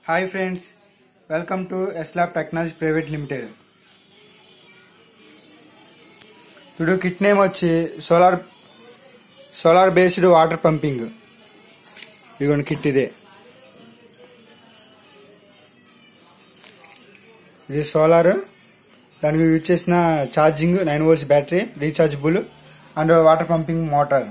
hi friends welcome to Eslab technology private limited ఇప్పుడు kit name వచ్చి solar solar based water pumping ఇదిగోండి kit ఇదే ఇది సోలార్ దానికి యూజ్ చేసిన charging nine volts battery rechargeable and water pumping motor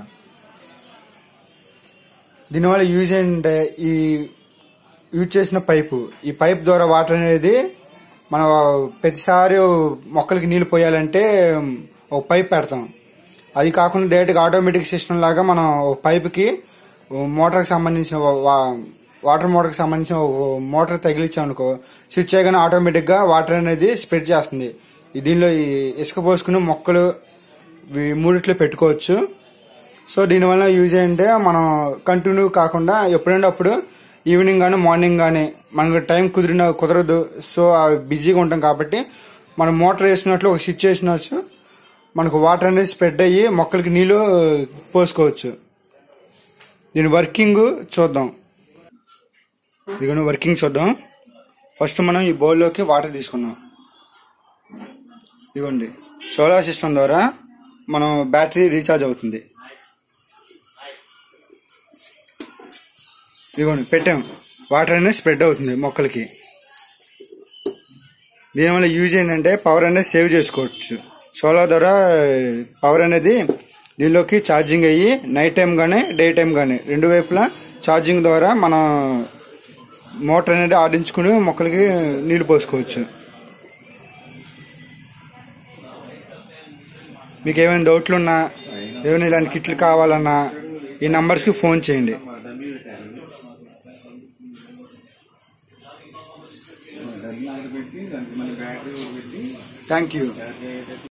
దీనివల్ల use ఏంటంటే ఈ యూజ్ చేసిన పైపు ఈ పైప్ ద్వారా వాటర్ అనేది మనం ప్రతిసారి మొక్కలకి నీళ్లు పోయాలంటే ఒక పైప్ పెడతాం అది కాకుండా డైరెక్ట్గా ఆటోమేటిక్ సిస్టమ్ లాగా మనం ఒక పైప్కి మోటార్కి సంబంధించిన వా- వాటర్ మోటార్కి సంబంధించిన ఒక మోటార్ తగిలించామనుకో స్విచ్ చేయగానే ఆటోమేటిక్గా వాటర్ అనేది స్ప్రెడ్ చేస్తుంది ఈ దీనిలో ఈ ఇసుక పోసుకుని మొక్కలు ఇవి మూడిట్లో పెట్టుకోవచ్చు సో దీనివల్ల యూజ్ ఏంటంటే మనం కంటిన్యూ కాకుండా ఎప్పుడంటే అప్పుడు ఈవినింగ్ కానీ మార్నింగ్ కానీ మనకు టైం కుదిరిన కుదరదు సో అవి బిజీగా ఉంటాం కాబట్టి మనం మోటార్ వేసినట్లు ఒక స్విచ్ వేసినచ్చు మనకు వాటర్ అనేది స్ప్రెడ్ అయ్యి మొక్కలకి నీళ్లు పోసుకోవచ్చు దీని వర్కింగ్ చూద్దాం ఇదిగోని వర్కింగ్ చూద్దాం ఫస్ట్ మనం ఈ బౌల్లోకి వాటర్ తీసుకున్నాం ఇదిగోండి సోలార్ సిస్టమ్ ద్వారా మనం బ్యాటరీ రీఛార్జ్ అవుతుంది ఇదిగోండి పెట్టాం వాటర్ అనేది స్ప్రెడ్ అవుతుంది మొక్కలకి దీనివల్ల యూజ్ ఏంటంటే పవర్ అనేది సేవ్ చేసుకోవచ్చు సోలార్ ద్వారా పవర్ అనేది దీనిలోకి ఛార్జింగ్ అయ్యి నైట్ టైం కానీ డే టైం కానీ రెండు వైపులా ఛార్జింగ్ ద్వారా మనం మోటార్ అనేది ఆడించుకుని మొక్కలకి నీళ్లు పోసుకోవచ్చు మీకు ఏమైనా డౌట్లు ఉన్నా ఏమైనా ఇలాంటి కిట్లు కావాలన్నా ఈ నంబర్స్కి ఫోన్ చేయండి థ్యాంక్ యూ